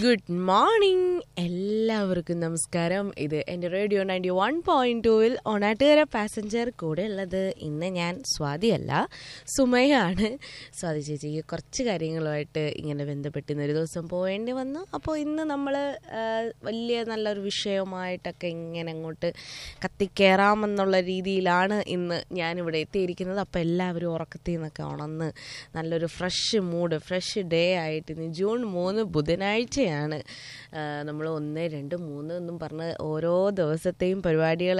good morning എല്ലാവർക്കും നമസ്കാരം ഇത് എൻ്റെ റേഡിയോ നയൻറ്റി വൺ പോയിന്റ് ടൂവിൽ ഒണാട്ടുകര പാസഞ്ചർ കൂടെ ഉള്ളത് ഇന്ന് ഞാൻ സ്വാതിയല്ല സുമയാണ് സ്വാതി ചേച്ചിക്ക് കുറച്ച് കാര്യങ്ങളുമായിട്ട് ഇങ്ങനെ ബന്ധപ്പെട്ട് ഇന്ന് ഒരു ദിവസം പോവേണ്ടി വന്നു അപ്പോൾ ഇന്ന് നമ്മൾ വലിയ നല്ലൊരു വിഷയവുമായിട്ടൊക്കെ ഇങ്ങനെ അങ്ങോട്ട് കത്തിക്കയറാമെന്നുള്ള രീതിയിലാണ് ഇന്ന് ഞാനിവിടെ എത്തിയിരിക്കുന്നത് അപ്പോൾ എല്ലാവരും ഉറക്കത്തിൽ നിന്നൊക്കെ ഉണർന്ന് നല്ലൊരു ഫ്രഷ് മൂഡ് ഫ്രഷ് ഡേ ആയിട്ട് ഇന്ന് ജൂൺ മൂന്ന് ബുധനാഴ്ചയാണ് നമ്മൾ ഒന്ന് രണ്ട് മൂന്ന് എന്നും പറഞ്ഞ് ഓരോ ദിവസത്തെയും പരിപാടികൾ